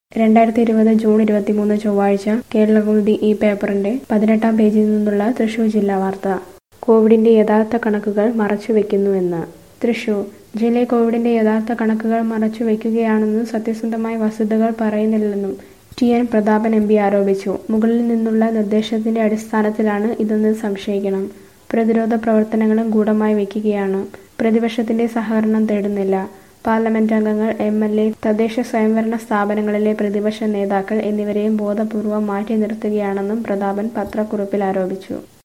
രണ്ടായിരത്തി ഇരുപത് ജൂൺ ഇരുപത്തിമൂന്ന് ചൊവ്വാഴ്ച കേരളകൗമുദി ഈ പേപ്പറിന്റെ പതിനെട്ടാം പേജിൽ നിന്നുള്ള തൃശൂർ ജില്ലാ വാർത്ത കോവിഡിന്റെ യഥാർത്ഥ കണക്കുകൾ മറച്ചുവെക്കുന്നുവെന്ന് തൃശൂർ ജില്ലയിൽ കോവിഡിന്റെ യഥാർത്ഥ കണക്കുകൾ മറച്ചുവെക്കുകയാണെന്നും സത്യസന്ധമായ വസ്തുതകൾ പറയുന്നില്ലെന്നും T N Prathapan M P ആരോപിച്ചു മുകളിൽ നിന്നുള്ള നിർദ്ദേശത്തിന്റെ അടിസ്ഥാനത്തിലാണ് ഇതെന്ന് സംശയിക്കണം പ്രതിരോധ പ്രവർത്തനങ്ങളും ഗൂഢമായി വയ്ക്കുകയാണ് പ്രതിപക്ഷത്തിന്റെ സഹകരണം തേടുന്നില്ല പാർലമെന്റ് അംഗങ്ങൾ എം എൽ എ തദ്ദേശ സ്വയംഭരണ സ്ഥാപനങ്ങളിലെ പ്രതിപക്ഷ നേതാക്കൾ എന്നിവരെയും ബോധപൂർവം മാറ്റി നിർത്തുകയാണെന്നും പ്രതാപൻ പത്രക്കുറിപ്പിൽ ആരോപിച്ചു